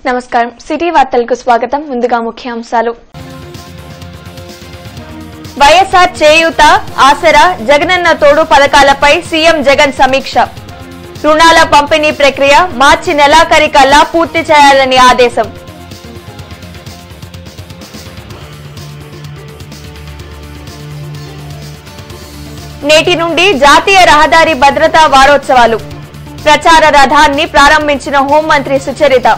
నమస్కారం సిటీ వార్తలకు స్వాగతం ముందుగా ముఖ్యాంశాలు వైఎస్ఆర్ చేయూత ఆసరా జగనన్న తోడు పథకాలపై సీఎం జగన్ సమీక్ష రుణాల పంపిణీ ప్రక్రియ మార్చి నెలాఖరికల్లా పూర్తి చేయాలని ఆదేశం నేటి నుండి జాతీయ రహదారి భద్రతా వారోత్సవాలు ప్రచార రథాన్ని ప్రారంభించిన హోంమంత్రి సుచరిత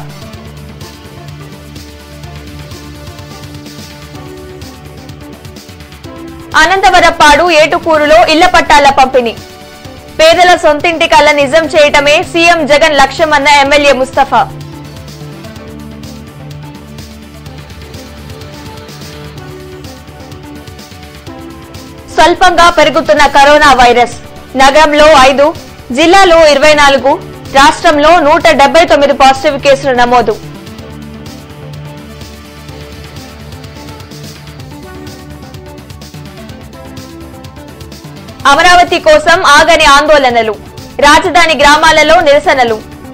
అనంతవరపాడు ఏటుకూరులో ఇళ్ల పట్టాల పంపిణీ పేదల సొంతింటి కళ్ళ నిజం చేయటమే సీఎం జగన్ లక్ష్యమన్న ఎమ్మెల్యే ముస్తఫా స్వల్పంగా పెరుగుతున్న కరోనా వైరస్ నగరంలో ఐదు జిల్లాలో ఇరవై నాలుగు రాష్ట్రంలో నూట డెబ్బై తొమ్మిది పాజిటివ్ కేసులు నమోదు అమరావతి కోసం ఆగని ఆందోళనలు రాజధాని గ్రామాలలో నిరసనలు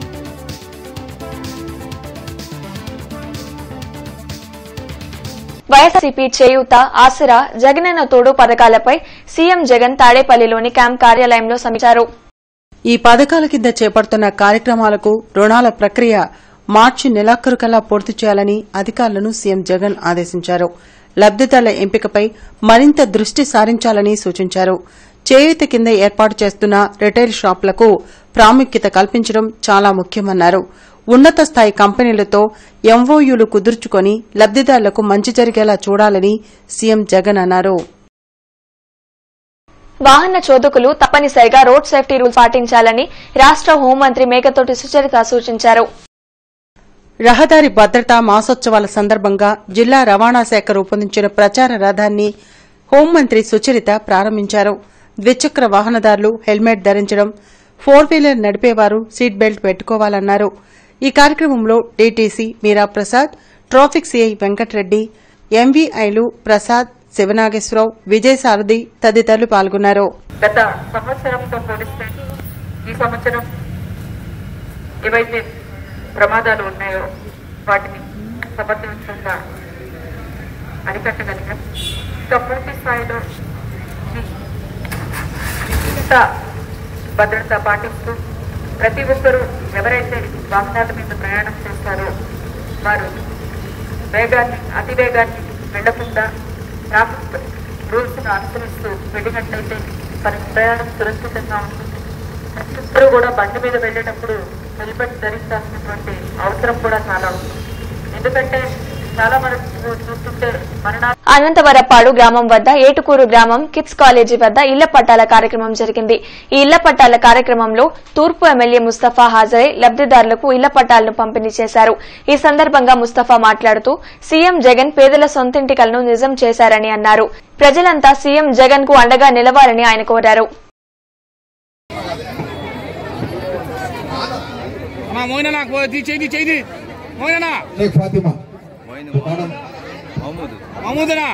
వైఎస్ఆర్సీపీ చేయూత ఆసరా జగనన్న తోడు పథకాలపై సీఎం జగన్ తాడేపల్లిలోని క్యాంప్ కార్యాలయంలో సమీక్షారు ఈ పథకాల కింద చేపడుతున్న కార్యక్రమాలకు రుణాల ప్రక్రియ మార్చి నెలాఖరుకల్లా పూర్తి చేయాలని అధికారులను సీఎం జగన్ ఆదేశించారు లబ్దిదారుల ఎంపికపై మరింత దృష్టి సారించాలని సూచించారు చేయూత కింద ఏర్పాటు చేస్తున్న రిటైల్ షాపులకు ప్రాముఖ్యత కల్పించడం చాలా ముఖ్యమన్నారు ఉన్నత స్థాయి కంపెనీలతో ఎంఓయూలు కుదుర్చుకొని లబ్దిదారులకు మంచి జరిగేలా చూడాలని సీఎం జగన్ అన్నారు వాహన చోదకులు తప్పనిసరిగా రోడ్ సేఫ్టీ రూల్స్ పాటించాలని రాష్ట హోంమంత్రి మేకతోటి సుచరిత సూచించారు రహదారి భద్రతా మాసోత్సవాల సందర్భంగా జిల్లా రవాణా శాఖ రూపొందించిన ప్రచార రథాన్ని హోంమంత్రి సుచరిత ప్రారంభించారు ద్విచక్ర వాహనదారులు హెల్మెట్ ధరించడం ఫోర్ వీలర్ నడిపేవారు సీట్ బెల్ట్ పెట్టుకోవాలన్నారు ఈ కార్యక్రమంలో DTC Meera Prasad traffic CI Venkatareddy ఎంవీఐలు ప్రసాద్ శివనాగేశ్వరరావు విజయసారథి తదితరులు పాల్గొన్నారు గత సంవత్సరంతో పోలిస్తే ఈ సంవత్సరం ఏవైతే ప్రమాదాలు ఉన్నాయో వాటిని సమర్థవంతంగా అరికట్టగలిగాం ఇంకా పూర్తి స్థాయిలో ఈ ఇంత భద్రత పాటిస్తూ ప్రతి ఒక్కరూ ఎవరైతే వాహనాల మీద ప్రయాణం చేస్తారో వారు వేగాన్ని అతి వేగాన్ని వెళ్లకుండా ట్రాఫిక్ రూల్స్ను అనుసరిస్తూ వెళ్ళినట్లయితే మన ప్రయాణం సురక్షితంగా ఉంటుంది ప్రతి ఒక్కరూ కూడా బండి మీద వెళ్ళేటప్పుడు హెల్మెట్ ధరించాల్సినటువంటి అవసరం కూడా చాలా ఉంది ఎందుకంటే చాలా మనం చూస్తుంటే మరణాలు అనంతవరపాడు గ్రామం వద్ద ఏటుకూరు గ్రామం కిడ్స్ కాలేజీ వద్ద ఇళ్ల పట్టాల కార్యక్రమం జరిగింది ఈ ఇళ్ల పట్టాల కార్యక్రమంలో తూర్పు ఎమ్మెల్యే ముస్తఫా హాజరై లబ్దిదారులకు ఇళ్ల పట్టాలను పంపిణీ చేశారు ఈ సందర్భంగా ముస్తఫా మాట్లాడుతూ సీఎం జగన్ పేదల సొంతింటి కలను నిజం చేశారని అన్నారు ప్రజలంతా సీఎం జగన్ కు అండగా నిలవాలని ఆయన కోరారు అమ్మా మోయినా నాకు చేయి చేయి మోయినా షేక్ ఫాతిమా మేడం మహమూదనా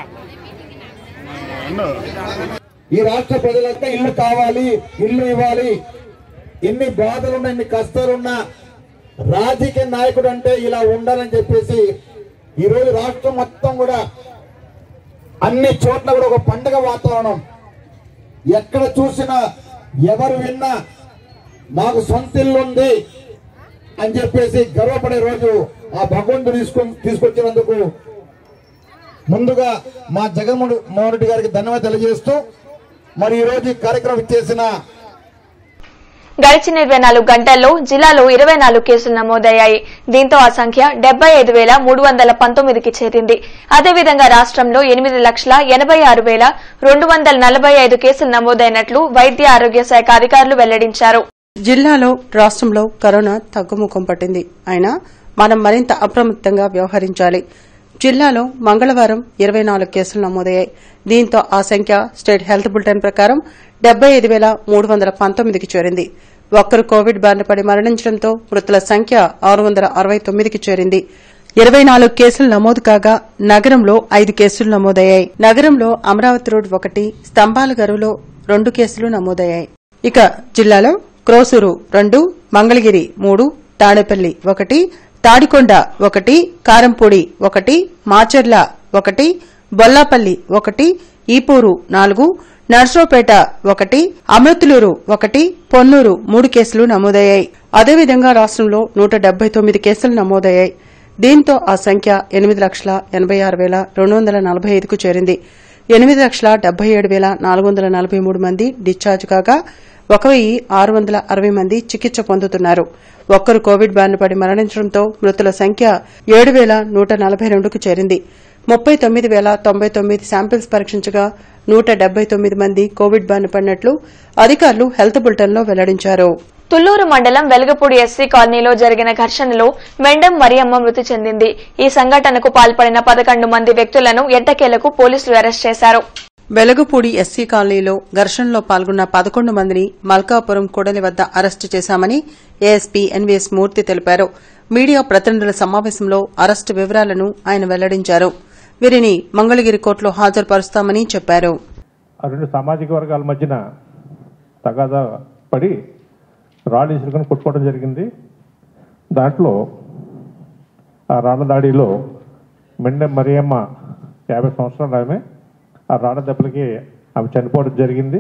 ఈ రాష్ట్ర ప్రజలంతా ఇల్లు కావాలి ఇల్లు ఇవ్వాలి ఎన్ని బాధలున్నా ఎన్ని కష్టాలున్నా రాజకీయ నాయకుడు అంటే ఇలా ఉండాలని చెప్పేసి ఈ రోజు రాష్ట్రం మొత్తం కూడా అన్ని చోట్ల కూడా ఒక పండగ వాతావరణం ఎక్కడ చూసినా ఎవరు విన్నా మాకు సొంత ఇల్లు ఉంది అని చెప్పేసి గర్వపడే రోజు ఆ భగవంతుడు తీసుకు తీసుకొచ్చినందుకు ముందుగా మా జగన్మోహన్ మోహన్ రెడ్డి గారికి ధన్యవాదాలు తెలియజేస్తూ మరి ఈ రోజు ఈ కార్యక్రమం ఇచ్చేసిన గడిచిన ఇరవై నాలుగు గంటల్లో జిల్లాలో ఇరవై నాలుగు కేసులు నమోదయ్యాయి దీంతో ఆ సంఖ్య డెబ్బై ఐదు వేల మూడు వందల పంతొమ్మిదికి చేరింది అదేవిధంగా రాష్ట్రంలో ఎనిమిది లక్షల ఎనబై ఆరు వేల రెండు వందల నలభై ఐదు కేసులు నమోదైనట్లు వైద్య ఆరోగ్య శాఖ అధికారులు వెల్లడించారు జిల్లాలో రాష్ట్రంలో కరోనా తగ్గుముఖం పట్టింది అయినా మనం మరింత అప్రమత్తంగా వ్యవహరించాలి జిల్లాలో మంగళవారం ఇరవై నాలుగు కేసులు నమోదయ్యాయి దీంతో ఆ సంఖ్య స్టేట్ హెల్త్ బులెటిన్ ప్రకారం డెబ్బై ఐదు వేల మూడు వందల పంతొమ్మిదికి చేరింది ఒక్కరు కోవిడ్ బారిన పడి మరణించడంతో మృతుల సంఖ్య ఆరు వందల అరవై తొమ్మిదికి చేరింది ఇరవై నాలుగు కేసులు నమోదు కాగా నగరంలో ఐదు కేసులు నమోదయ్యాయి నగరంలో అమరావతి రోడ్ ఒకటి స్తంభాల గరువులో రెండు కేసులు నమోదయ్యాయి ఇక జిల్లాలో క్రోసూరు రెండు మంగళగిరి మూడు తాడేపల్లి ఒకటి తాడికొండ ఒకటి కారంపూడి ఒకటి మాచర్ల ఒకటి బొల్లాపల్లి ఒకటి ఈపూరు నాలుగు నర్సరావుపేట ఒకటి అమృతులూరు ఒకటి పొన్నూరు మూడు కేసులు నమోదయ్యాయి అదేవిధంగా రాష్ట్రంలో నూట డెబ్బై తొమ్మిది కేసులు నమోదయ్యాయి దీంతో ఆ సంఖ్య ఎనిమిది లక్షల ఎనబై ఆరు వేల రెండు వందల నలభై ఐదుకు చేరింది ఎనిమిది లక్షల డెబ్బై ఏడు వేల నాలుగు వందల నలభై మూడు మంది డిశ్చార్జ్ కాగా ఒక వెయ్యి ఆరు వందల అరవై మంది చికిత్స పొందుతున్నారు ఒక్కరు కోవిడ్ బారిన పడి మరణించడంతో మృతుల సంఖ్య ఏడు వేల నూట నలభై రెండుకు చేరింది ముప్పై తొమ్మిది వేల తొంభై తొమ్మిది శాంపిల్స్ పరీక్షించగా నూట డెబ్బై తొమ్మిది మంది కోవిడ్ బారిన పడినట్లు అధికారులు హెల్త్ బులెటిన్లో వెల్లడించారు తుళ్లూరు మండలం వెలగపూడి ఎస్సీ కాలనీలో జరిగిన ఘర్షణలో మెండం మరియమ్మ మృతి చెందింది ఈ సంఘటనకు పాల్పడిన పదకొండు మంది వ్యక్తులను ఎట్టకేలకు పోలీసులు అరెస్ట్ చేశారు వెలగపూడి ఎస్సీ కాలనీలో ఘర్షణలో పాల్గొన్న పదకొండు మందిని మల్కాపురం కూడలి వద్ద అరెస్టు చేశామని ఏఎస్పీ ఎన్వీఎస్ మూర్తి తెలిపారు మీడియా ప్రతినిధుల సమావేశంలో అరెస్టు వివరాలను ఆయన వెల్లడించారు వీరిని మంగళగిరి కోర్టులో హాజరుపరుస్తామని చెప్పారు ఆ రెండు సామాజిక వర్గాల మధ్యన తగాదా పడి రాళ్ళు ఇసురుకొని కొట్టుకోవడం జరిగింది దాంట్లో ఆ రాళ్ల దాడిలో మెండె మరియమ్మ యాభై సంవత్సరాలు ఆమె ఆ రాళ్ల దెబ్బలకి ఆమె చనిపోవడం జరిగింది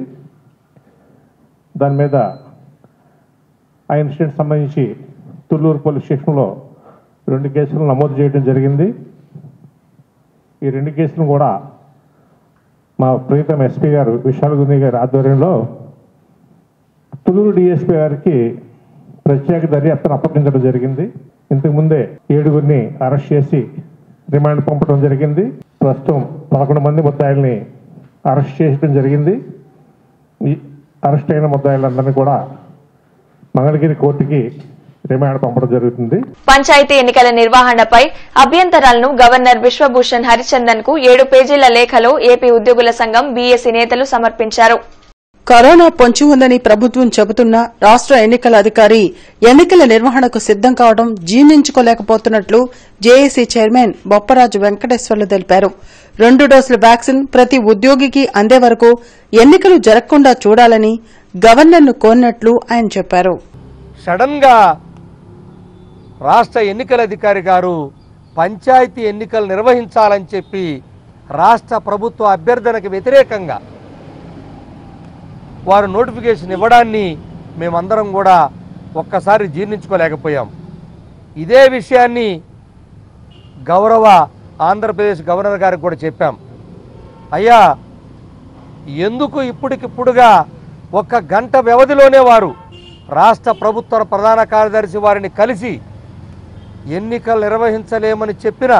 దాని మీద ఆ ఇన్సిడెంట్ సంబంధించి తుళ్ళూరు పోలీస్ స్టేషన్లో రెండు కేసులు నమోదు చేయడం జరిగింది ఈ రెండు కేసులను కూడా మా ప్రీతం ఎస్పీ గారు విశాల్ గుంది గారి ఆధ్వర్యంలో తులూరు డిఎస్పీ గారికి ప్రత్యేక దర్యాప్తును అప్పగించడం జరిగింది ఇంతకుముందే ఏడుగురిని అరెస్ట్ చేసి రిమాండ్ పంపడం జరిగింది ప్రస్తుతం పదకొండు మంది ముద్దాయిల్ని అరెస్ట్ చేయడం జరిగింది ఈ అరెస్ట్ అయిన ముద్దాయిలందరినీ కూడా మంగళగిరి కోర్టుకి రిమాండ్ పంపడం జరుగుతుంది పంచాయతీ ఎన్నికల నిర్వహణపై అభ్యంతరాలను గవర్నర్ విశ్వభూషణ్ హరిచందన్ కు ఏడు పేజీల లేఖలో ఏపీ ఉద్యోగుల సంఘం బీఎస్సీ నేతలు సమర్పించారు కరోనా పొంచి ఉందని ప్రభుత్వం చెబుతున్నా రాష్ట ఎన్నికల అధికారి ఎన్నికల నిర్వహణకు సిద్దం కావడం జీర్ణించుకోలేకపోతున్నట్లు జేఏసీ చైర్మన్ బొప్పరాజు వెంకటేశ్వర్లు తెలిపారు రెండు డోసుల వ్యాక్సిన్ ప్రతి ఉద్యోగికి అందే వరకు ఎన్నికలు జరగకుండా చూడాలని గవర్నర్ను కోరినట్లు ఆయన చెప్పారు సడన్గా రాష్ట్ర ఎన్నికల అధికారి గారు పంచాయతీ ఎన్నికలు నిర్వహించాలని చెప్పి రాష్ట్ర ప్రభుత్వ అభ్యర్థనకు వ్యతిరేకంగా వారు నోటిఫికేషన్ ఇవ్వడాన్ని మేమందరం కూడా ఒక్కసారి జీర్ణించుకోలేకపోయాం ఇదే విషయాన్ని గౌరవ ఆంధ్రప్రదేశ్ గవర్నర్ గారికి కూడా చెప్పాం అయ్యా ఎందుకు ఇప్పటికిప్పుడుగా ఒక్క గంట వ్యవధిలోనే వారు రాష్ట్ర ప్రభుత్వ ప్రధాన కార్యదర్శి వారిని కలిసి ఎన్నికలు నిర్వహించలేమని చెప్పిన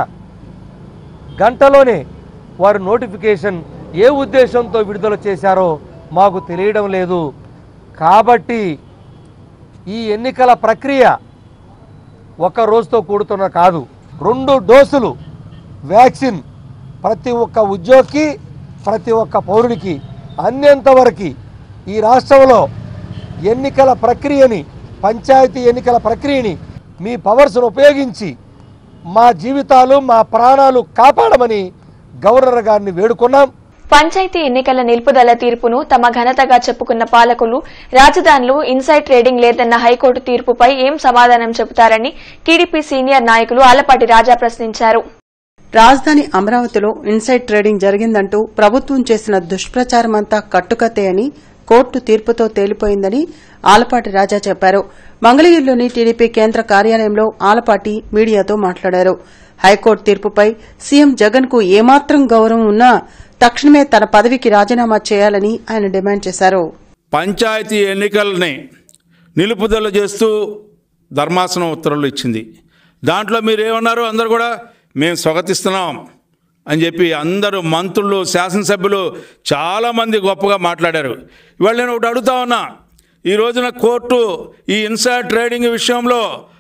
గంటలోనే వారు నోటిఫికేషన్ ఏ ఉద్దేశంతో విడుదల చేశారో మాకు తెలియడం లేదు కాబట్టి ఈ ఎన్నికల ప్రక్రియ ఒక రోజుతో కూడుతున్న కాదు రెండు డోసులు వ్యాక్సిన్ ప్రతి ఒక్క ఉద్యోగికి ప్రతి ఒక్క పౌరుడికి అందేంతవరకు ఈ రాష్ట్రంలో ఎన్నికల ప్రక్రియని పంచాయతీ ఎన్నికల ప్రక్రియని మీ పవర్స్ను ఉపయోగించి మా జీవితాలు మా ప్రాణాలు కాపాడమని గవర్నర్ గారిని వేడుకున్నాం పంచాయతీ ఎన్నికల నిలుపుదల తీర్పును తమ ఘనతగా చెప్పుకున్న పాలకులు రాజధానిలో ఇన్సైడ్ ట్రేడింగ్ లేదన్న హైకోర్టు తీర్పుపై ఏం సమాధానం చెబుతారని టీడీపీ సీనియర్ నాయకులు ఆలపాటి రాజా ప్రశ్నించారు రాజధాని అమరావతిలో ఇన్సైడ్ ట్రేడింగ్ జరిగిందంటూ ప్రభుత్వం చేసిన దుష్ప్రచారమంతా కట్టుకత్తే అని కోర్టు తీర్పుతో తేలిపోయిందని ఆలపాటి రాజా చెప్పారు మంగళగిరిలోని టీడీపీ కేంద్ర కార్యాలయంలో ఆలపాటి మీడియాతో మాట్లాడారు హైకోర్టు తీర్పుపై సీఎం జగన్ కు ఏమాత్రం గౌరవం ఉన్నా తక్షణమే తన పదవికి రాజీనామా చేయాలని ఆయన డిమాండ్ చేశారు పంచాయతీ ఎన్నికల్ని నిలుపుదల చేస్తూ ధర్మాసనం ఉత్తర్వులు ఇచ్చింది దాంట్లో మీరు ఏమన్నారు అందరు కూడా మేము స్వాగతిస్తున్నాం అని చెప్పి అందరూ మంత్రులు శాసనసభ్యులు చాలామంది గొప్పగా మాట్లాడారు ఇవాళ నేను ఒకటి అడుగుతా ఉన్నా ఈ రోజున కోర్టు ఈ ఇన్సైడ్ ట్రేడింగ్ విషయంలో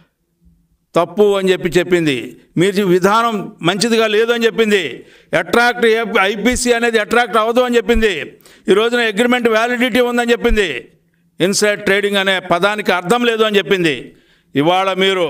తప్పు అని చెప్పి చెప్పింది మీరు విధానం మంచిదిగా లేదు అని చెప్పింది అట్రాక్ట్ ఐపీసీ అనేది అట్రాక్ట్ అవ్వదు అని చెప్పింది ఈ రోజున అగ్రిమెంట్ వ్యాలిడిటీ ఉందని చెప్పింది ఇన్సైడ్ ట్రేడింగ్ అనే పదానికి అర్థం లేదు అని చెప్పింది ఇవాళ మీరు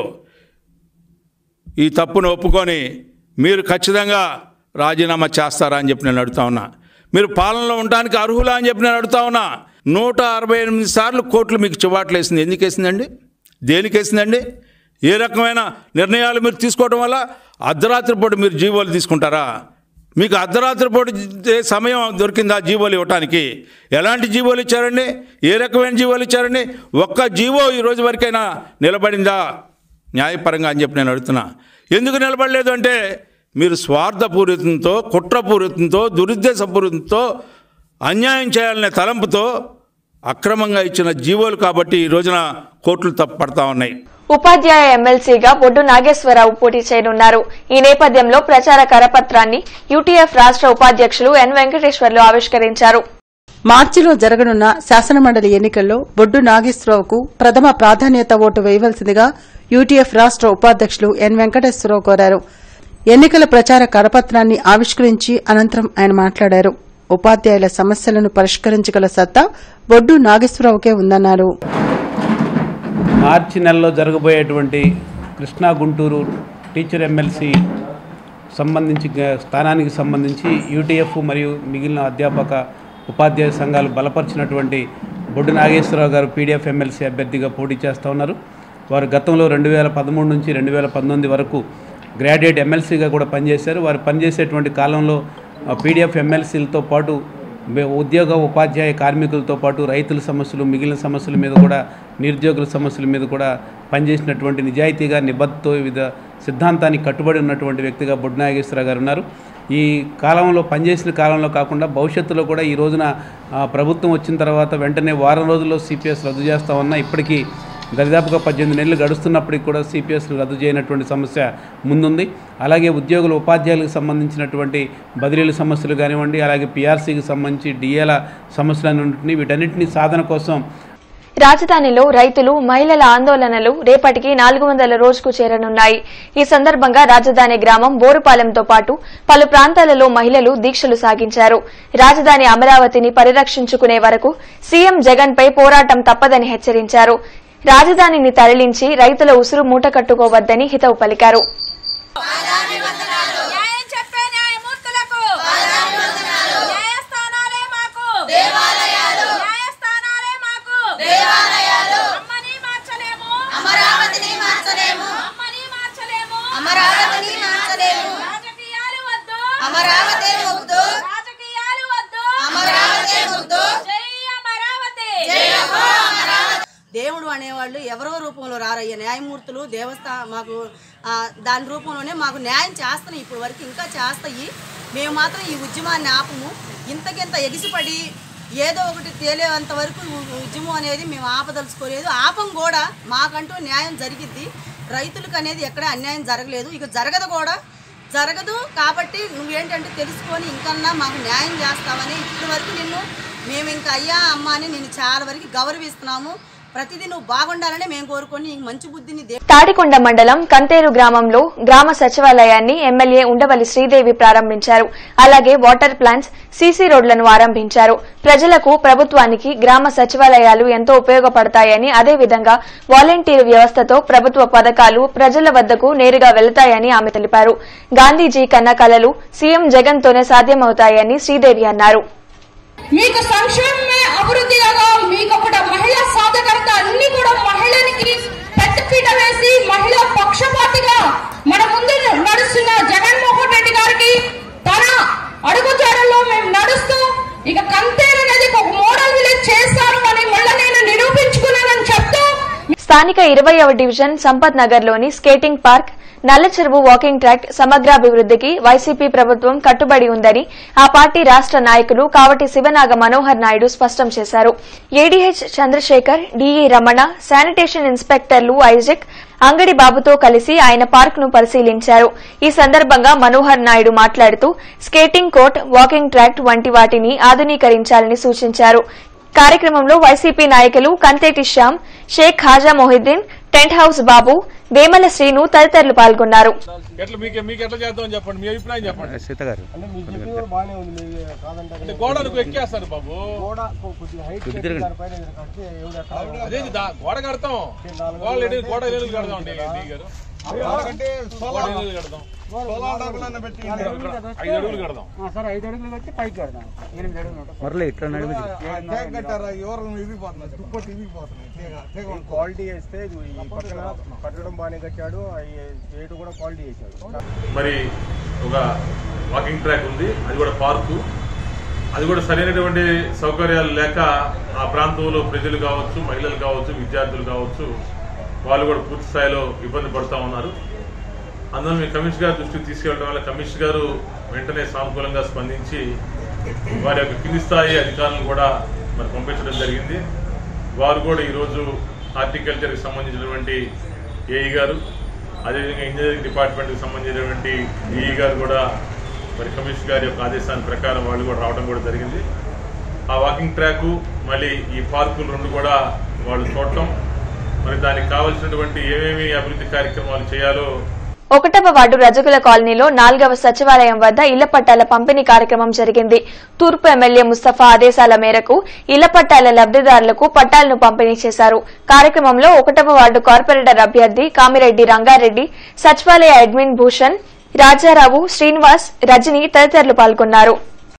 ఈ తప్పును ఒప్పుకొని మీరు ఖచ్చితంగా రాజీనామా చేస్తారా అని చెప్పి నేను అడుగుతా ఉన్నా మీరు పాలనలో ఉండడానికి అర్హులా అని చెప్పి నేను అడుగుతా ఉన్నా నూట అరవై ఎనిమిది సార్లు కోర్టులు మీకు చివాట్లు వేసింది ఎందుకు వేసిందండి దేనికి వేసిందండి ఏ రకమైన నిర్ణయాలు మీరు తీసుకోవడం వల్ల అర్ధరాత్రి పూట మీరు జీవోలు తీసుకుంటారా మీకు అర్ధరాత్రి పూట జీ- సమయం దొరికిందా జీవోలు ఇవ్వటానికి ఎలాంటి జీవోలు ఇచ్చారండి ఏ రకమైన జీవోలు ఇచ్చారండి ఒక్క జీవో ఈ రోజు వరకైనా నిలబడిందా న్యాయపరంగా అని చెప్పి నేను అడుగుతున్నా ఎందుకు నిలబడలేదు అంటే మీరు స్వార్థపూరితంతో కుట్రపూరితంతో దురుద్దేశపూరితంతో అన్యాయం చేయాలనే తలంపుతో అక్రమంగా ఇచ్చిన జీవోలు కాబట్టి ఈ రోజున కోర్టులు తప్పుపడతా ఉన్నాయి ఉపాధ్యాయ ఎమ్మెల్సీగా బొడ్డు నాగేశ్వరరావు పోటీ చేయనున్నారు ఈ నేపథ్యంలో ప్రచార కరపత్రాన్ని యూటీఎఫ్ రాష్ట్ర ఉపాధ్యక్షులు ఎన్ వెంకటేశ్వర్లు ఆవిష్కరించారు మార్చిలో జరగనున్న శాసనమండలి ఎన్నికల్లో బొడ్డు నాగేశ్వరరావుకు ప్రథమ ప్రాధాన్యత ఓటు వేయవలసిందిగా యూటీఎఫ్ రాష్ట్ర ఉపాధ్యక్షులు ఎన్ వెంకటేశ్వరరావు కోరారు ఎన్నికల ప్రచార కరపత్రాన్ని ఆవిష్కరించి అనంతరం ఆయన మాట్లాడారు ఉపాధ్యాయుల సమస్యలను పరిష్కరించగల సత్తా బొడ్డు నాగేశ్వరరావుకే ఉందన్నారు మార్చి నెలలో జరగబోయేటువంటి కృష్ణా గుంటూరు టీచర్ ఎమ్మెల్సీ సంబంధించి గ- స్థానానికి సంబంధించి యూటీఎఫ్ మరియు మిగిలిన అధ్యాపక ఉపాధ్యాయ సంఘాలు బలపరిచినటువంటి బొడ్డు నాగేశ్వరరావు గారు పీడీఎఫ్ ఎమ్మెల్సీ అభ్యర్థిగా పోటీ చేస్తూ ఉన్నారు వారు గతంలో రెండు వేల పదమూడు నుంచి రెండు వేల పంతొమ్మిది వరకు గ్రాడ్యుయేట్ ఎమ్మెల్సీగా కూడా పనిచేశారు వారు పనిచేసేటువంటి కాలంలో పీడీఎఫ్ ఎమ్మెల్సీలతో పాటు బె- ఉద్యోగ ఉపాధ్యాయ కార్మికులతో పాటు రైతుల సమస్యలు మిగిలిన సమస్యల మీద కూడా నిరుద్యోగుల సమస్యల మీద కూడా పనిచేసినటువంటి నిజాయితీగా నిబద్ధతో వివిధ సిద్ధాంతానికి కట్టుబడి ఉన్నటువంటి వ్యక్తిగా బొడ్డు నాగేశ్వరరావు గారు ఉన్నారు ఈ కాలంలో పనిచేసిన కాలంలో కాకుండా భవిష్యత్తులో కూడా ఈ రోజున ఆ, ప్రభుత్వం వచ్చిన తర్వాత వెంటనే వారం రోజుల్లో సిపిఎస్ రద్దు చేస్తామన్నా ఇప్పటికీ దరిదాపుగా పద్దెనిమిది నెలలు గడుస్తున్నప్పటికీ కూడా సిపిఎస్ రద్దు చేయనటువంటి సమస్య ముందుంది అలాగే ఉద్యోగులు ఉపాధ్యాయులకు సంబంధించినటువంటి బదిలీల సమస్యలు కానివ్వండి అలాగే పిఆర్సీకి సంబంధించి డిఏల సమస్యలన్నింటినీ వీటన్నిటిని సాధన కోసం రాజధానిలో రైతులు మహిళల ఆందోళనలు రేపటికి నాలుగు వందల రోజుకు చేరనున్నాయి ఈ సందర్భంగా రాజధాని గ్రామం బోరుపాలెంతో పాటు పలు ప్రాంతాలలో మహిళలు దీక్షలు సాగించారు రాజధాని అమరావతిని పరిరక్షించుకునే వరకు సీఎం జగన్ పై పోరాటం తప్పదని హెచ్చరించారు రాజధానిని తరలించి రైతుల ఉసురు మూట కట్టుకోవద్దని హితవు పలికారు న్యాయం చెప్పే న్యాయమూర్తులకు న్యాయస్థానాలే మాకు దేవాలయాలు న్యాయస్థానాలే మాకు దేవాలయాలు అమ్మని మార్చలేము అమరావతిని మార్చలేము అమ్మని మార్చలేము అమరావతిని మార్చలేము రాజకీయాలు వద్దు అమరావతి వద్దు రాజకీయాలు వద్దు అమరావతి వద్దు జై అమరావతి జై అమరావతి దేవుడు అనేవాళ్ళు ఎవరో రూపంలో రారయ్య న్యాయమూర్తులు దేవస్థా మాకు ఆ, దాని రూపంలోనే మాకు న్యాయం చేస్తున్నాయి ఇప్పుడు వరకు ఇంకా చేస్తాయి మేము మాత్రం ఈ ఉద్యమాన్ని ఆపము ఇంతకింత ఎగిసిపడి ఏదో ఒకటి తేలేంత వరకు ఈ ఉద్యమం అనేది మేము ఆపదలుచుకోలేదు ఆపం కూడా మాకంటూ న్యాయం జరిగిద్ది రైతులకు అనేది ఎక్కడ అన్యాయం జరగలేదు ఇక జరగదు కూడా జరగదు కాబట్టి నువ్వేంటంటే తెలుసుకొని ఇంకన్నా మాకు న్యాయం చేస్తావని ఇప్పటి వరకు నిన్ను మేము ఇంకా అయ్యా అమ్మ అని నేను చాలా వరకు గౌరవిస్తున్నాము ప్రతిదీ నువ్వు బాగుండాలని మేము కోరుకొని నీకు మంచి బుద్ధిని దే తాడికొండ మండలం కంతేరు గ్రామంలో గ్రామ సచివాలయాన్ని ఎమ్మెల్యే ఉండవల్లి శ్రీదేవి ప్రారంభించారు అలాగే వాటర్ ప్లాంట్స్ సీసీ రోడ్లను ఆరంభించారు ప్రజలకు ప్రభుత్వానికి గ్రామ సచివాలయాలు ఎంతో ఉపయోగపడతాయని అదేవిధంగా వాలంటీర్ వ్యవస్థతో ప్రభుత్వ పథకాలు ప్రజల వద్దకు నేరుగా వెళతాయని ఆమె తెలిపారు గాంధీజీ కన్న కలలు సీఎం జగన్ తోనే సాధ్యమవుతాయని శ్రీదేవి అన్నారు మీకు సంక్షేమమే అభివృద్ధి కాగా మీకు ఒకటి మహిళా సాధకర్త అన్ని కూడా మహిళనికి పెద్దపీట వేసి మహిళా పక్షపాతిగా మన ముందు నడుస్తున్న జగన్మోహన్ రెడ్డి గారికి తన అడుగుజాడల్లో మేము నడుస్తూ ఇక కంతేరు అనేది ఒక మోడల్ విలేజ్ చేస్తారు అని మళ్ళీ నేను నిరూపించుకున్నానని చెప్తూ స్థానిక ఇరవైవ డివిజన్ సంపత్ నగర్లోని స్కేటింగ్ పార్క్ నల్ల చెరువు వాకింగ్ ట్రాక్ సమగ్రాభివృద్ధికి వైసీపీ ప్రభుత్వం కట్టుబడి ఉందని ఆ పార్టీ రాష్ట నాయకులు కావటి శివనాగ మనోహర్ నాయుడు స్పష్టం చేశారు ADH Chandrasekhar DE Ramana sanitation ఇన్స్పెక్టర్లు ఐజక్ అంగడి బాబుతో కలిసి ఆయన పార్క్ ను పరిశీలించారు ఈ సందర్భంగా మనోహర్ నాయుడు మాట్లాడుతూ స్కేటింగ్ కోర్ట్ వాకింగ్ ట్రాక్ వంటి వాటిని ఆధునీకరించాలని సూచించారు కార్యక్రమంలో వైసీపీ నాయకులు కంతేటి శ్యామ్ షేక్ ఖాజా మొహిద్దీన్ టెంట్ హౌస్ బాబు వేమల శ్రీను తదితరులు పాల్గొన్నారు ఎట్లా మీకు మీకు ఎట్లా చేద్దామని చెప్పండి మీ అభిప్రాయం చెప్పండి సీత గారు అంటే గోడలకు ఎక్కేస్తారు బాబు అదే దా- గోడ కడతాం గోడ లేని గోడ లేని కడతాం అండి డీ గారు ఐదు అడుగులు కడదాం సార్ ఐదు అడుగులు కట్టి పైకి కడదాం ఎనిమిది అడుగులు ఉంటుంది. మరలే ఇట్లా నడిమి క్వాలిటీ వేస్తే ఇది ఈ పక్కన కట్టడం బాగానే కట్టాడు అవి రేటు కూడా క్వాలిటీ వేసాడు మరి ఒక వాకింగ్ ట్రాక్ ఉంది అది కూడా పార్కు అది కూడా సరైనటువంటి సౌకర్యాలు లేక ఆ ప్రాంతంలో ప్రజలు కావచ్చు మహిళలు కావచ్చు విద్యార్థులు కావచ్చు వాళ్ళు కూడా పూర్తి స్థాయిలో ఇబ్బంది పడుతూ ఉన్నారు అందులో మీ కమిషనర్ గారి దృష్టికి తీసుకెళ్ళడం వల్ల కమిషనర్ గారు వెంటనే సానుకూలంగా స్పందించి వారి యొక్క కింది స్థాయి అధికారులను కూడా మరి పంపించడం జరిగింది వారు కూడా ఈరోజు హార్టికల్చర్కి సంబంధించినటువంటి ఏఈ గారు అదేవిధంగా ఇంజనీరింగ్ డిపార్ట్మెంట్కి సంబంధించినటువంటి ఈఈ గారు కూడా మరి కమిషనర్ గారి యొక్క ఆదేశాల ప్రకారం వాళ్ళు కూడా రావడం కూడా జరిగింది ఆ వాకింగ్ ట్రాకు మళ్ళీ ఈ పార్కులు రెండు కూడా వాళ్ళు చూడటం మరి దానికి కావలసినటువంటి ఏమేమి అభివృద్ధి కార్యక్రమాలు చేయాలో ఒకటవ వార్డు రజగుల కాలనీలో నాలుగవ సచివాలయం వద్ద ఇళ్ల పట్టాల పంపిణీ కార్యక్రమం జరిగింది తూర్పు ఎమ్మెల్యే ముస్తఫా ఆదేశాల మేరకు ఇళ్ల పట్టాల లబ్దిదారులకు పట్టాలను పంపిణీ చేశారు కార్యక్రమంలో ఒకటవ వార్డు కార్పొరేటర్ అభ్యర్థి కామిరెడ్డి రంగారెడ్డి సచివాలయ అడ్మిన్ భూషణ్ రాజారావు శ్రీనివాస్ రజని తదితరులు పాల్గొన్నారు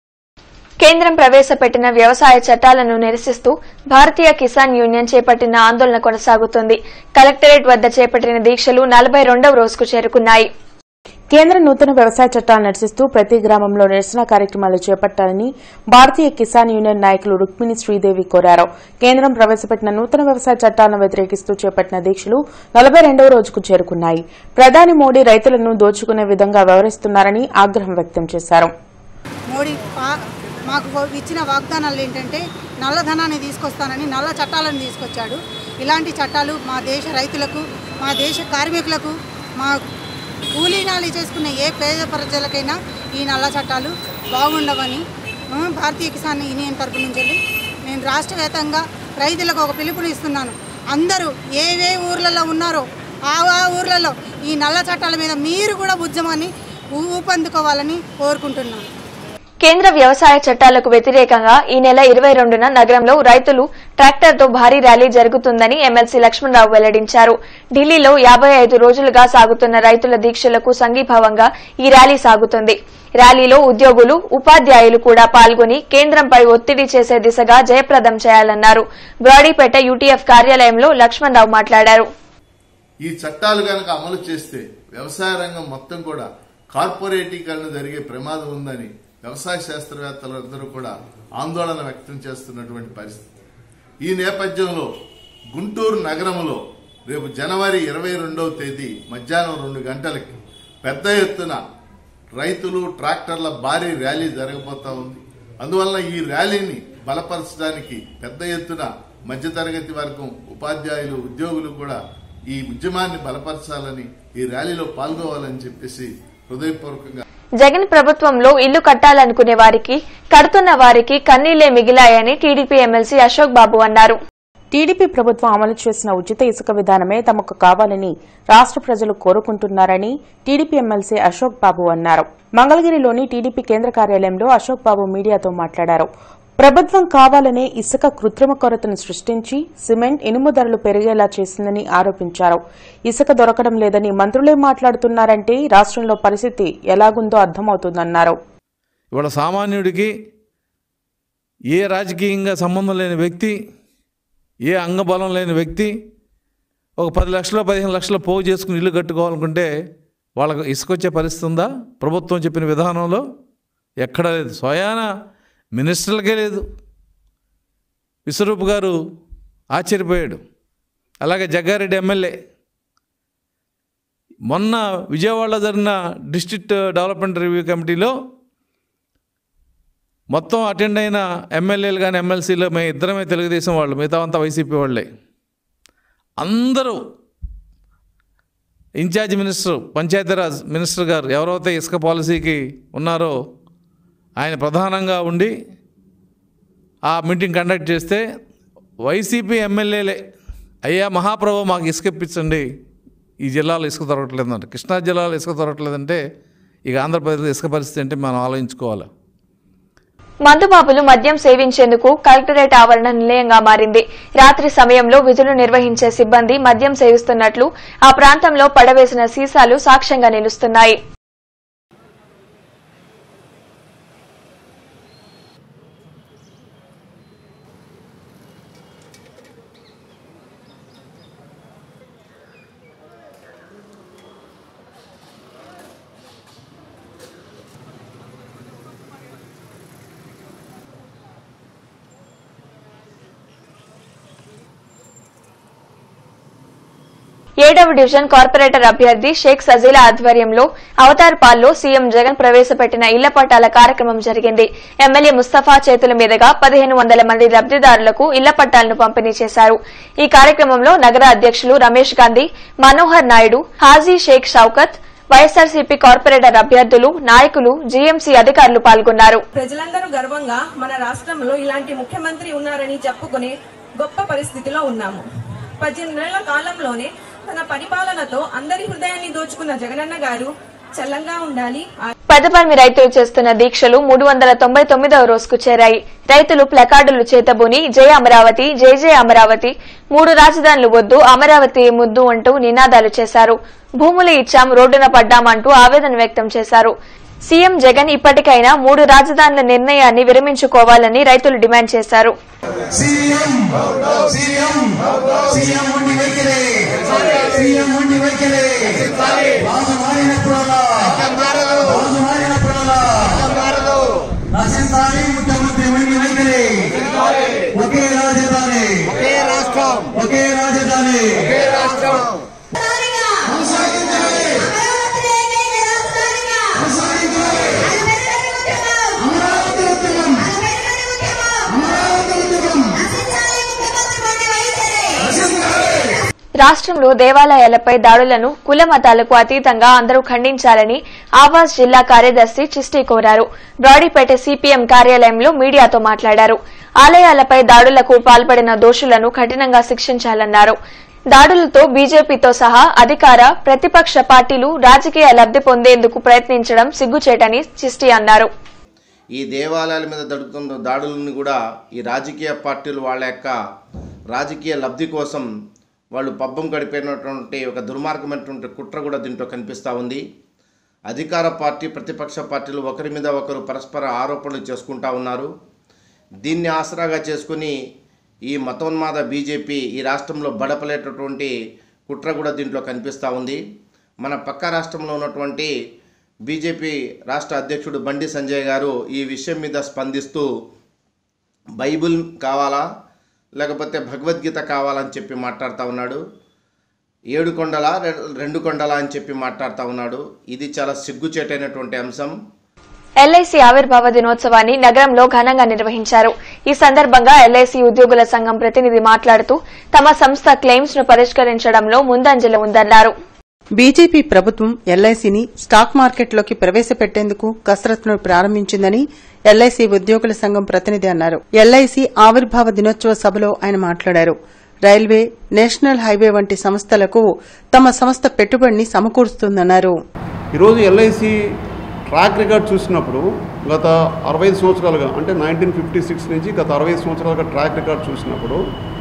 కేంద్రం ప్రవేశపెట్టిన వ్యవసాయ చట్టాలను నిరసిస్తూ భారతీయ కిసాన్ యూనియన్ చేపట్టిన ఆందోళన కొనసాగుతుంది కలెక్టరేట్ వద్ద చేపట్టిన దీక్షలు నలభై రెండవ రోజుకు చేరుకున్నాయి కేంద్ర నూతన వ్యవసాయ చట్టాలను నిరసిస్తూ ప్రతి గ్రామంలో నిరసన కార్యక్రమాలు చేపట్టాలని భారతీయ కిసాన్ యూనియన్ నాయకులు రుక్మిణి శ్రీదేవి కోరారు కేంద్రం ప్రవేశపెట్టిన నూతన వ్యవసాయ చట్టాలను వ్యతిరేకిస్తూ చేపట్టిన దీక్షలు నలభై రెండవ రోజుకు చేరుకున్నాయి ప్రధాని మోడీ రైతులను దోచుకునే విధంగా వ్యవహరిస్తున్నారని ఆగ్రహం వ్యక్తం చేశారు మోడీ పా- మాకు ఇచ్చిన వాగ్దానాలు ఏంటంటే నల్లధనాన్ని తీసుకొస్తానని నల్ల చట్టాలను తీసుకొచ్చాడు ఇలాంటి చట్టాలు మా దేశ రైతులకు మా దేశ కార్మికులకు మా కూలీనాలు చేసుకునే ఏ పేద ప్రజలకైనా ఈ నల్ల చట్టాలు బాగుండవని ఆ, భారతీయ కిసాన్ యూనియన్ తరపు నుంచి వెళ్ళి నేను రాష్ట్ర వ్యాప్తంగా రైతులకు ఒక పిలుపునిస్తున్నాను అందరూ ఏవే ఊర్లలో ఉన్నారో ఆ ఆ ఊర్లలో ఈ నల్ల చట్టాల మీద మీరు కూడా ఉద్యమాన్ని ఊ- ఊపందుకోవాలని కోరుకుంటున్నాను కేంద్ర వ్యవసాయ చట్టాలకు వ్యతిరేకంగా ఈ నెల ఇరవై రెండున నగరంలో రైతులు ట్రాక్టర్తో భారీ ర్యాలీ జరుగుతుందని ఎమ్మెల్సీ లక్ష్మణరావు వెల్లడించారు ఢిల్లీలో యాబై ఐదు రోజులుగా సాగుతున్న రైతుల దీక్షలకు సంఘీభావంగా ఈ ర్యాలీ సాగుతుంది ర్యాలీలో ఉద్యోగులు ఉపాధ్యాయులు కూడా పాల్గొని కేంద్రంపై ఒత్తిడి చేసే దిశగా జయప్రదం చేయాలన్నారు బ్రాడీపేట యూటీఎఫ్ కార్యాలయంలో లక్ష్మణరావు మాట్లాడారు ఈ చట్టాలు కనుక అమలు చేస్తే వ్యవసాయ రంగం మొత్తం కూడా కార్పొరేటీకరణ జరిగే ప్రమాదం ఉందని వ్యవసాయ శాస్త్రవేత్తలందరూ కూడా ఆందోళన వ్యక్తం చేస్తున్నటువంటి పరిస్థితి ఈ నేపథ్యంలో గుంటూరు నగరంలో రేపు జనవరి ఇరవై రెండవ తేదీ మధ్యాహ్నం రెండు గంటలకి పెద్ద ఎత్తున రైతులు ట్రాక్టర్ల భారీ ర్యాలీ జరగబోతా ఉంది అందువలన ఈ ర్యాలీని బలపరచడానికి పెద్ద ఎత్తున మధ్యతరగతి వర్గం ఉపాధ్యాయులు ఉద్యోగులు కూడా ఈ ఉద్యమాన్ని బలపరచాలని ఈ ర్యాలీలో పాల్గొవాలని చెప్పేసి హృదయపూర్వకంగా జగన్ ప్రభుత్వంలో ఇల్లు కట్టాలనుకునే వారికి కడుతున్న వారికి కన్నీళ్లే మిగిలాయని టీడీపీ ఎమ్మెల్సీ అశోక్ బాబు అన్నారు టీడీపీ ప్రభుత్వం అమలు చేసిన ఉచిత ఇసుక విధానమే తమకు కావాలని రాష్ట్ర ప్రజలు కోరుకుంటున్నారని టీడీపీ ఎమ్మెల్సీ అశోక్ బాబు అన్నారు మంగళగిరిలోని టీడీపీ కేంద్ర కార్యాలయంలో అశోక్ బాబు మీడియాతో మాట్లాడారు ప్రభుత్వం కావాలనే ఇసుక కృత్రిమ కొరతను సృష్టించి సిమెంట్ ఇనుము ధరలు పెరిగేలా చేసిందని ఆరోపించారు ఇసుక దొరకడం లేదని మంత్రులే మాట్లాడుతున్నారంటే రాష్ట్రంలో పరిస్థితి ఎలాగుందో అర్థమవుతుందన్నారు ఇవాళ సామాన్యుడికి ఏ రాజకీయంగా సంబంధం లేని వ్యక్తి ఏ అంగబలం లేని వ్యక్తి ఒక పది లక్షల పదిహేను లక్షల పోగు చేసుకుని ఇల్లు కట్టుకోవాలనుకుంటే వాళ్ళకు ఇసుకొచ్చే పరిస్థితి ఉందా ప్రభుత్వం చెప్పిన విధానంలో ఎక్కడా లేదు స్వయాన మినిస్టర్లకే లేదు విశ్వరూప్ గారు ఆశ్చర్యపోయాడు అలాగే జగ్గారెడ్డి ఎమ్మెల్యే మొన్న విజయవాడలో జరిగిన డిస్ట్రిక్ట్ డెవలప్మెంట్ రివ్యూ కమిటీలో మొత్తం అటెండ్ అయిన ఎమ్మెల్యేలు కానీ ఎమ్మెల్సీలు మేము ఇద్దరమే తెలుగుదేశం వాళ్ళు మిగతా అంతా వైసీపీ వాళ్ళే అందరూ ఇన్ఛార్జ్ మినిస్టర్ పంచాయతీరాజ్ మినిస్టర్ గారు ఎవరైతే ఇసుక పాలసీకి ఉన్నారో ఆయన ప్రధానంగా ఉండి ఆ మీటింగ్ కండక్ట్ చేస్తే వైసీపీ ఎమ్మెల్యేలే అయ్యా మహాప్రభు మాకు ఇసుక ఇప్పించండి ఈ జిల్లాలో ఇసుక దొరకట్లేదంటే కృష్ణా జిల్లాలో ఇసుక దొరకట్లేదంటే ఇక ఆంధ్రప్రదేశ్లో ఇసుక పరిస్థితి అంటే మనం ఆలోచించుకోవాలి మందుబాబులు మద్యం సేవించేందుకు కలెక్టరేట్ ఆవరణ నిలయంగా మారింది రాత్రి సమయంలో విధులు నిర్వహించే సిబ్బంది మద్యం సేవిస్తున్నట్లు ఆ ప్రాంతంలో పడవేసిన సీసాలు సాక్ష్యంగా నిలుస్తున్నాయి ఏడవ డివిజన్ కార్పొరేటర్ అభ్యర్థి షేక్ సజీలా ఆధ్వర్యంలో అవతార్పాల్లో సీఎం జగన్ ప్రవేశపెట్టిన ఇళ్ల పట్టాల కార్యక్రమం జరిగింది ఎమ్మెల్యే ముస్తఫా చేతుల మీదుగా పదిహేను వందల మంది లబ్దిదారులకు ఇళ్ల పట్టాలను పంపిణీ చేశారు ఈ కార్యక్రమంలో నగర అధ్యక్షులు రమేష్ గాంధీ మనోహర్ నాయుడు హాజీ షేక్ షౌకత్ వైఎస్సార్సీపీ కార్పొరేటర్ అభ్యర్థులు నాయకులు జీఎంసీ అధికారులు పాల్గొన్నారు ప్రజలందరూ గర్వంగా మన రాష్ట్రంలో ఇలాంటి ముఖ్యమంత్రి ఉన్నారని చెప్పుకునే గొప్ప పరిస్థితిలో ఉన్నాము పద్దెనిమిది నెలల కాలంలోనే తన పరిపాలనతో అందరి హృదయాన్ని దోచుకున్న జగనన్న గారు చల్లంగా ఉండాలి ఆ- పెదపర్మి రైతులు చేస్తున్న దీక్షలు మూడు వందల తొంభై తొమ్మిదవ రోజుకు చేరాయి రైతులు ప్లకార్డులు చేతబూని జై అమరావతి జై జై అమరావతి మూడు రాజధానులు వద్దు అమరావతి ముద్దు అంటూ నినాదాలు చేశారు భూములు ఇచ్చాం రోడ్డున పడ్డామంటూ ఆవేదన వ్యక్తం చేశారు సీఎం జగన్ ఇప్పటికైనా మూడు రాజధానుల నిర్ణయాన్ని విరమించుకోవాలని రైతులు డిమాండ్ చేశారు సీఎం సీఎం సీఎం ఉండి వైఖరి సీఎం ఉండి వైఖరి రాజు మారినప్పుడల్లా రాజు మారినప్పుడల్లా నశించాలి ముఖ్యమంత్రి ఉండి వైఖరి ఒకే రాజధాని ఒకే రాష్ట్రం ఒకే రాజధాని ఒకే రాష్ట్రం కొనసాగించాలి కొనసాగించాలి అమరావతి ఉద్యమం అమరావతి ఉద్యమం రాష్ట్రంలో దేవాలయాలపై దాడులను కుల మతాలకు అతీతంగా అందరూ ఖండించాలని ఆవాస్ జిల్లా కార్యదర్శి చిస్టి కోరారు బ్రాడీపేట సిపిఎం కార్యాలయంలో మీడియాతో మాట్లాడారు ఆలయాలపై దాడులకు పాల్పడిన దోషులను కఠినంగా శిక్షించాలన్నారు దాడులతో బీజేపీతో సహా అధికార ప్రతిపక్ష పార్టీలు రాజకీయ లబ్ది పొందేందుకు ప్రయత్నించడం సిగ్గుచేటని చిస్టి అన్నారు ఈ దేవాలయాల మీద జరుగుతున్న దాడులను కూడా ఈ రాజకీయ పార్టీలు వాళ్ళ యొక్క రాజకీయ లబ్ధి కోసం వాళ్ళు పబ్బం గడిపినటువంటి ఒక దుర్మార్గమైనటువంటి కుట్ర కూడా దీంట్లో కనిపిస్తూ ఉంది అధికార పార్టీ ప్రతిపక్ష పార్టీలు ఒకరి మీద ఒకరు పరస్పర ఆరోపణలు చేసుకుంటా ఉన్నారు దీన్ని ఆసరాగా చేసుకుని ఈ మతోన్మాద బీజేపీ ఈ రాష్ట్రంలో బడపలేటటువంటి కుట్ర కూడా దీంట్లో కనిపిస్తూ ఉంది మన పక్క రాష్ట్రంలో ఉన్నటువంటి బీజేపీ రాష్ట్ర అధ్యక్షుడు బండి సంజయ్ గారు ఈ విషయం మీద స్పందిస్తూ బైబిల్ కావాలా లేకపోతే భగవద్గీత కావాలని చెప్పి మాట్లాడుతూ ఉన్నాడు ఏడు కొండల రె- రెండు కొండల అని చెప్పి మాట్లాడుతూ ఉన్నాడు ఇది చాలా సిగ్గుచేటైనటువంటి అంశం ఎల్ఐసి ఆవిర్భావ దినోత్సవాన్ని నగరంలో ఘనంగా నిర్వహించారు ఈ సందర్భంగా ఎల్ఐసి ఉద్యోగుల సంఘం ప్రతినిధి మాట్లాడుతూ తమ సంస్థ క్లెయిమ్స్ ను పరిష్కరించడంలో ముందంజలో ఉందన్నారు బీజేపీ ప్రభుత్వం ఎల్ఐసిని స్టాక్ మార్కెట్లోకి ప్రవేశపెట్టేందుకు కసరత్తును ప్రారంభించిందని ఎల్ఐసి ఉద్యోగుల సంఘం ప్రతినిధి అన్నారు ఎల్ఐసి ఆవిర్భావ దినోత్సవ సభలో ఆయన మాట్లాడారు రైల్వే నేషనల్ హైవే వంటి సంస్థలకు తమ సంస్థ పెట్టుబడిని సమకూరుస్తుందన్నారు ఈరోజు ఎల్ఐసి ట్రాక్ రికార్డ్ చూసినప్పుడు గత అరవై ఐదు సంవత్సరాలుగా అంటే నైన్టీన్ ఫిఫ్టీ సిక్స్ నుంచి గత అరవై ఐదు సంవత్సరాలుగా ట్రాక్ రికార్డ్ చూసినప్పుడు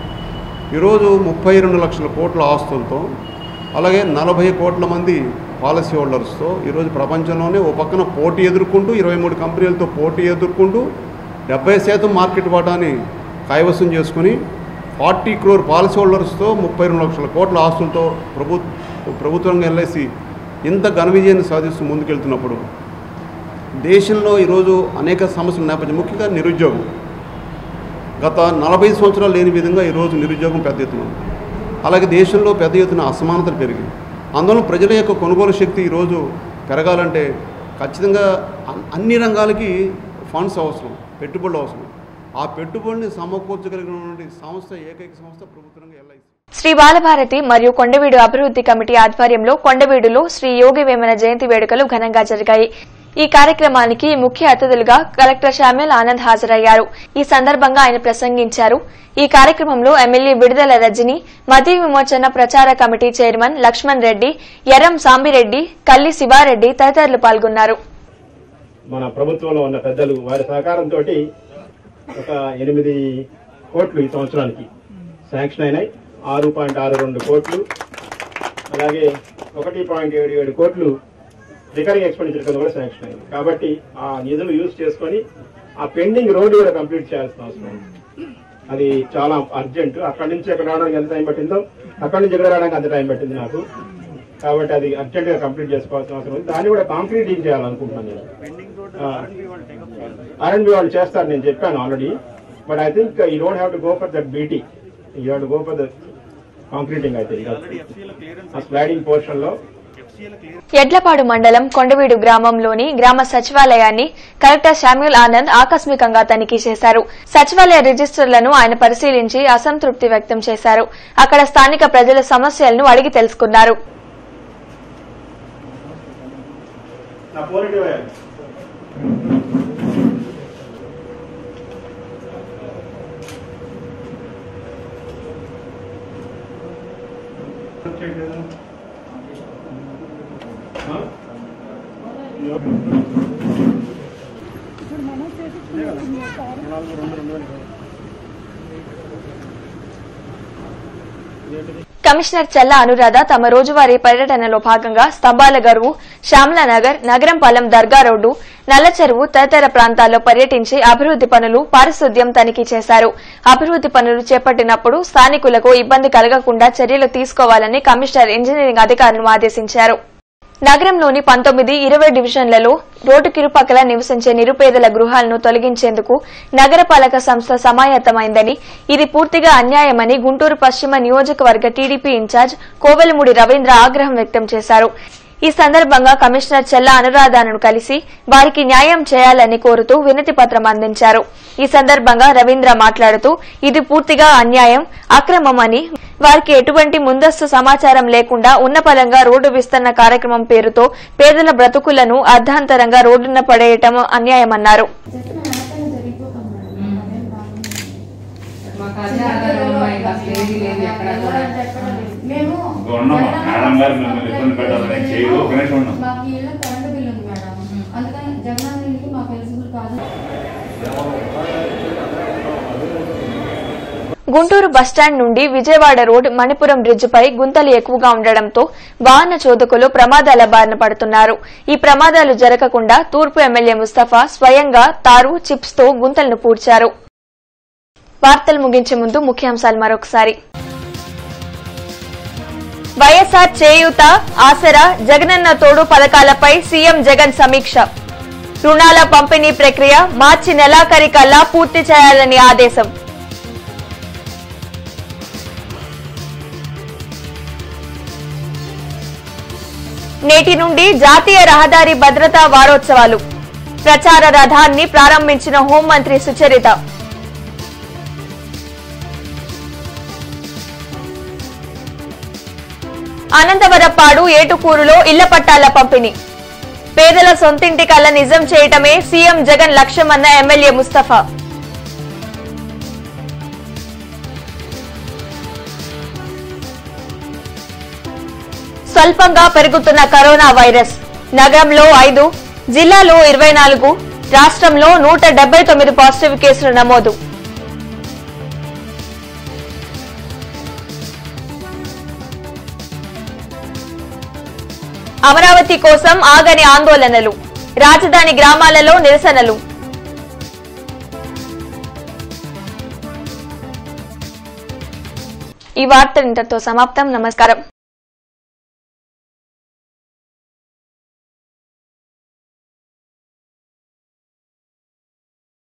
ఈరోజు ముప్పై రెండు లక్షల కోట్ల ఆస్తులతో అలాగే నలభై కోట్ల మంది పాలసీ హోల్డర్స్తో ఈరోజు ప్రపంచంలోనే ఓ పక్కన పోటీ ఎదుర్కొంటూ ఇరవై మూడు కంపెనీలతో పోటీ ఎదుర్కొంటూ డెబ్బై శాతం మార్కెట్ వాటాని కైవసం చేసుకుని ఫార్టీ క్రోర్ పాలసీ హోల్డర్స్తో ముప్పై రెండు లక్షల కోట్ల ఆస్తులతో ప్రభు ప్రభుత్వంగా ఎల్ఐసి ఇంత ఘన విజయాన్ని సాధిస్తూ ముందుకెళ్తున్నప్పుడు దేశంలో ఈరోజు అనేక సమస్యల నేపథ్యం ముఖ్యంగా నిరుద్యోగం గత నలభై సంవత్సరాలు లేని విధంగా ఈరోజు నిరుద్యోగం పెద్ద ఎత్తున ఉంది. అలాగే దేశంలో పెద్ద ఎత్తున అసమానతలు పెరిగింది అందువల్ల ప్రజల యొక్క కొనుగోలు శక్తి ఈరోజు పెరగాలంటే ఖచ్చితంగా అన్- అన్ని రంగాలకి ఫండ్స్ అవసరం పెట్టుబడులు అవసరం ఆ పెట్టుబడిని సమకూర్చగలిగినటువంటి సంస్థ ఏకైక సంస్థ ప్రభుత్వంగా ఎల్ఐసి శ్రీ బాలభారతి మరియు కొండవీడు అభివృద్ది కమిటీ ఆధ్వర్యంలో కొండవీడులో శ్రీ యోగి వేమన జయంతి వేడుకలు ఘనంగా జరిగాయి ఈ కార్యక్రమానికి ముఖ్య అతిథులుగా కలెక్టర్ షామ్యుల్ ఆనంద్ హాజరయ్యారు ఈ సందర్భంగా ఆయన ప్రసంగించారు ఈ కార్యక్రమంలో ఎమ్మెల్యే విడుదల రజని మద్య విమోచన ప్రచార కమిటీ చైర్మన్ లక్ష్మణ్ రెడ్డి ఎర్రం సాంబిరెడ్డి కల్లి శివారెడ్డి తదితరులు పాల్గొన్నారు మన ప్రభుత్వంలో ఉన్న పెద్దలు వారి సహకారంతో ఒక ఎనిమిది కోట్లు ఈ సంవత్సరానికి శాంక్షన్ అయినాయి ఆరు పాయింట్ ఆరు రెండు కోట్లు అలాగే ఒకటి పాయింట్ ఏడు ఏడు కోట్లు రికరింగ్ ఎక్స్పెండిచర్ కింద కూడా శాంక్షన్ అయింది కాబట్టి ఆ నిధులు యూజ్ చేసుకొని ఆ పెండింగ్ రోడ్డు కూడా కంప్లీట్ చేయాల్సిన అవసరం ఉంది అది చాలా అర్జెంట్ అక్కడి నుంచి అక్కడ రావడానికి ఎంత టైం పట్టిందో అక్కడి నుంచి ఇక్కడ రావడానికి అంత టైం పట్టింది నాకు కాబట్టి అది అర్జెంట్ గా కంప్లీట్ చేసుకోవాల్సిన అవసరం ఉంది దాన్ని కూడా కాంక్రీటింగ్ చేయాలనుకుంటున్నాను నేను ఆర్ఎండ్బి వాళ్ళు చేస్తారు నేను చెప్పాను already but I think you don't have to go for that BT you have to go for the concreting అయితే ఆ స్లైడింగ్ పోర్షన్ లో ఎడ్లపాడు మండలం కొండవీడు గ్రామంలోని గ్రామ సచివాలయాన్ని కలెక్టర్ శామ్యూల్ ఆనంద్ ఆకస్మికంగా తనిఖీ చేశారు సచివాలయ రిజిస్టర్లను ఆయన పరిశీలించి అసంతృప్తి వ్యక్తం చేశారు అక్కడ స్థానిక ప్రజల సమస్యలను అడిగి తెలుసుకున్నారు నా పోరిటి కమిషనర్ చెల్ల అనురాధ తమ రోజువారీ పర్యటనలో భాగంగా స్తంభాల గరువు శ్యామలానగర్ నగరంపాలెం దర్గా రోడ్డు నల్లచెరువు తదితర ప్రాంతాల్లో పర్యటించి అభివృద్ది పనులు పారిశుద్ధ్యం తనిఖీ చేశారు అభివృద్ది పనులు చేపట్టినప్పుడు స్థానికులకు ఇబ్బంది కలగకుండా చర్యలు తీసుకోవాలని కమిషనర్ ఇంజనీరింగ్ అధికారులను ఆదేశించారు నగరంలోని పంతొమ్మిది ఇరవై డివిజన్లలో రోడ్డుకిరుపక్కల నివసించే నిరుపేదల గృహాలను తొలగించేందుకు నగరపాలక సంస్థ సమాయత్తమైందని ఇది పూర్తిగా అన్యాయమని గుంటూరు పశ్చిమ నియోజకవర్గ టీడీపీ ఇన్ఛార్జ్ కోవెలమూడి రవీంద్ర ఆగ్రహం వ్యక్తం చేశారు ఈ సందర్భంగా కమిషనర్ చెల్ల అనురాధను కలిసి వారికి న్యాయం చేయాలని కోరుతూ వినతి పత్రం అందించారు ఈ సందర్భంగా రవీంద్ర మాట్లాడుతూ ఇది పూర్తిగా అన్యాయం అక్రమమని వారికి ఎటువంటి ముందస్తు సమాచారం లేకుండా ఉన్నపలంగా రోడ్డు విస్తరణ కార్యక్రమం పేరుతో పేదల బ్రతుకులను అర్ధాంతరంగా రోడ్డున పడేయటం అన్యాయమన్నారు మేము మేడం గారు మిమ్మల్ని ఇబ్బంది పెట్టాలని చేయదు ఒక నిమిషం ఉన్నాం మాకు ఈ ఇళ్ళ కరెంటు బిల్ ఉంది మేడం అందుకని జగన్ ఇల్లుకి మాకు ఎలిజిబుల్ కాదు గుంటూరు బస్టాండ్ నుండి విజయవాడ రోడ్ మణిపురం బ్రిడ్జిపై గుంతలు ఎక్కువగా ఉండడంతో వాహన చోదకులు ప్రమాదాల బారిన పడుతున్నారు ఈ ప్రమాదాలు జరగకుండా తూర్పు ఎమ్మెల్యే ముస్తఫా స్వయంగా తారు చిప్స్ తో గుంతలను పూడ్చారు వార్తలు ముగించే ముందు ముఖ్యాంశాలు మరొకసారి వైఎస్ఆర్ చేయూత ఆసరా జగనన్న తోడు పథకాలపై సీఎం జగన్ సమీక్ష రుణాల పంపిణీ ప్రక్రియ మార్చి నెలాఖరికల్లా పూర్తి చేయాలని ఆదేశం నేటి నుండి జాతీయ రహదారి భద్రతా వారోత్సవాలు ప్రచార రథాన్ని ప్రారంభించిన హోంమంత్రి సుచరిత అనంతవరపాడు ఏటుకూరులో ఇళ్ల పట్టాల పంపిణీ పేదల సొంతింటి కళ్ళ నిజం చేయటమే సీఎం జగన్ లక్ష్యమన్న ఎమ్మెల్యే ముస్తఫా స్వల్పంగా పెరుగుతున్న కరోనా వైరస్ నగరంలో ఐదు జిల్లాలో ఇరవై నాలుగు రాష్ట్రంలో నూట డెబ్బై తొమ్మిది పాజిటివ్ కేసులు నమోదు అమరావతి కోసం ఆగని ఆందోళనలు రాజధాని గ్రామాలలో నిరసనలు ఈ వార్త ఇంతటితో సమాప్తం నమస్కారం